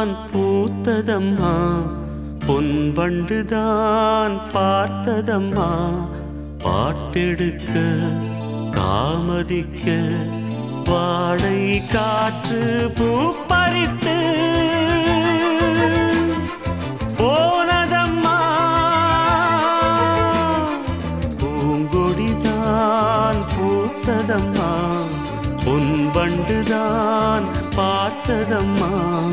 வண்டுதான் பூத்ததம்மா பொன் வண்டுதான் பார்த்ததம்மா பாட்டெடுக்க காமதிக்க வாடை காற்று பூ பறித்து போனதம்மா பூங்கொடிதான் பூத்ததம்மா பொன் வண்டுதான் பார்த்ததம்மா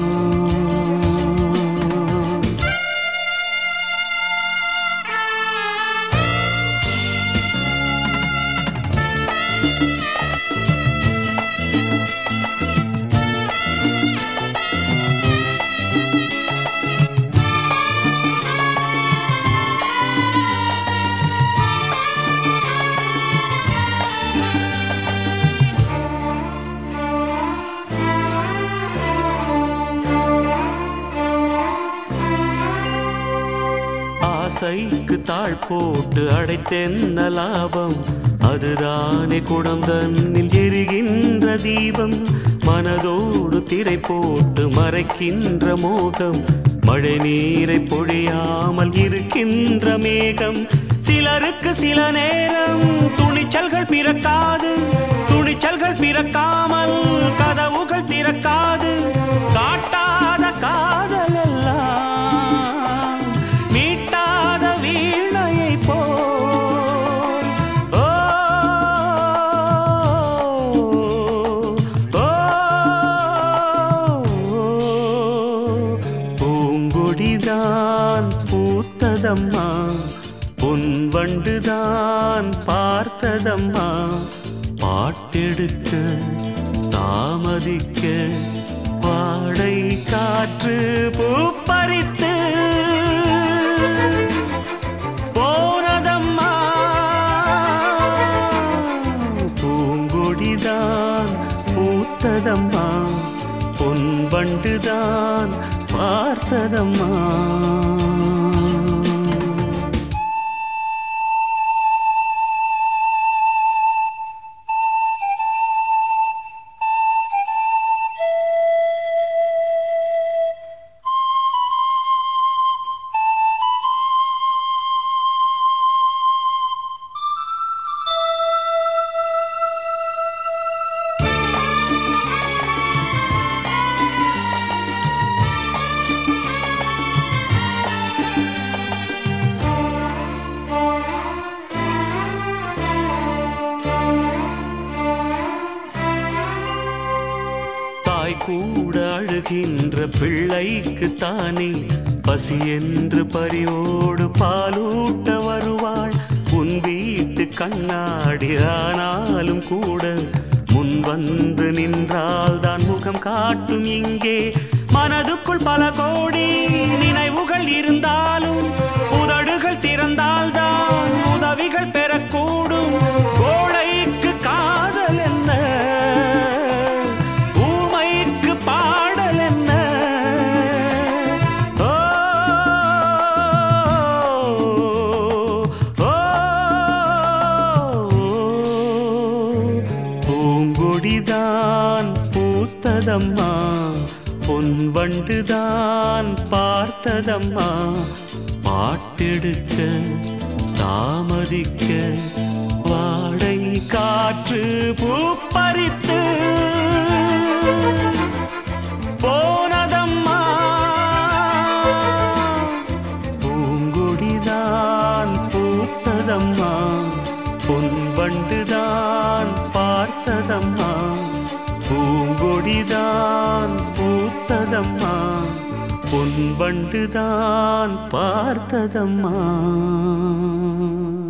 ஆசைக்கு தாழ் போட்டு அடைத்தென்ன லாபம் அதுதானே குடம் தன்னில் எரிகின்ற தீபம் மனதோடு திரை போட்டு மறைக்கின்ற மோகம் மழை நீரை பொழியாமல் இருக்கின்ற மேகம் சிலருக்கு சில நேரம் துணிச்சல்கள் பிறக்காது துணிச்சல்கள் பிறக்காமல் கதவுகள் திறக்காது காட்டாத காதல் எல்லாம் மீட்டாத வீணையை போல் ஓ, ஓ, பூங்கொடிதான் பூத்ததம்மா பொன் வண்டுதான் பார்த்ததம்மா பாட்டெடுக்க தாமதிக்க வாடை காற்று பூ பறித்து போனதம்மா பூங்கொடிதான் பூத்ததம்மா பொன் வண்டுதான் பார்த்ததம்மா தாய் கூட அழுகின்ற பிள்ளைக்கு தானே பசி என்று பரியோடு பாலூட்ட வருவாள் உன் வீட்டு கண்ணாடி ஆனாலும் கூட முன் வந்து நின்றால் தான் முகம் காட்டும் இங்கே மனதுக்குள் பல கோடி நினைவுகள் இருந்தாலும் உதடுகள் திறந்தால் தான் உதவிகள் பெறக்கூடும் கோழைக்கு காதல் என்ன ஊமைக்கு பாடல் என்ன ஓ, ஓ, பூங்கொடிதான் பூத்ததம்மா பொன் வண்டுதான் பார்த்ததம்மா பாட்டெடுக்க தாமதிக்க வாடை காற்று பூ பறித்து போனதம்மா பூங்கொடிதான் பூத்ததம்மா பொன் வண்டுதான் பார்த்ததம்மா பூங்கொடிதான் பூத்ததம்மா பொன் வண்டுதான் பார்த்ததம்மா